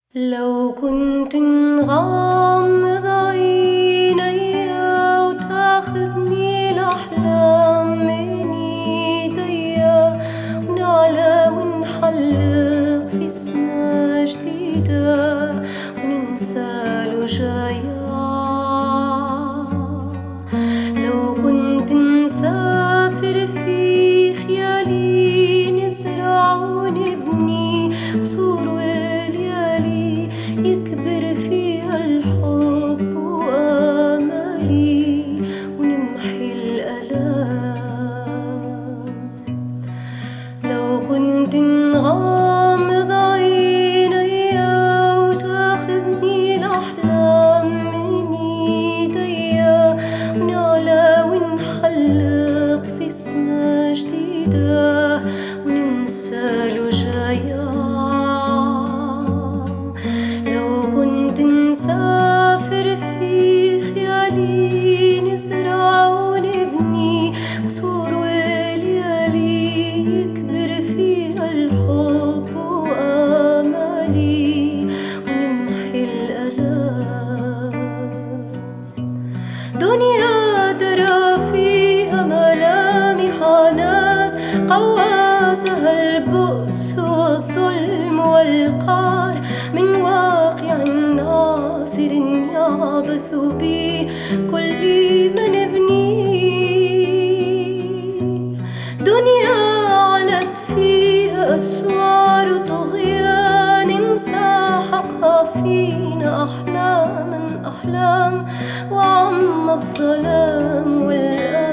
لو كنت نغمض عيني وتاخذني الأحلام من ايديا ونعلى ونحلق في سما جديدة وننسى الوجايا لو كنت نسافر في خيالي نزرع ونبني قصور وليالي يكبر فيها الحب وآمالي ونمحي الآلام لو كنت نغمض عيني وتاخذني الأحلام من ايديا ونعلى ونحلق في سما جديدة وننسى الوجايا لو كنت نسافر في خيالي نزرع ونبني قصور وليالي يكبر فيها الحب وآمالي ونمحي الآلام دنيا ترى فيها ملامح ناس قواسها البؤس والظلم والقار من واقع عاصر يعبث بي كل من ابني دنيا علت فيها أسوار طغيان ساحقها فينا أحلاما أحلام وعم الظلام والآن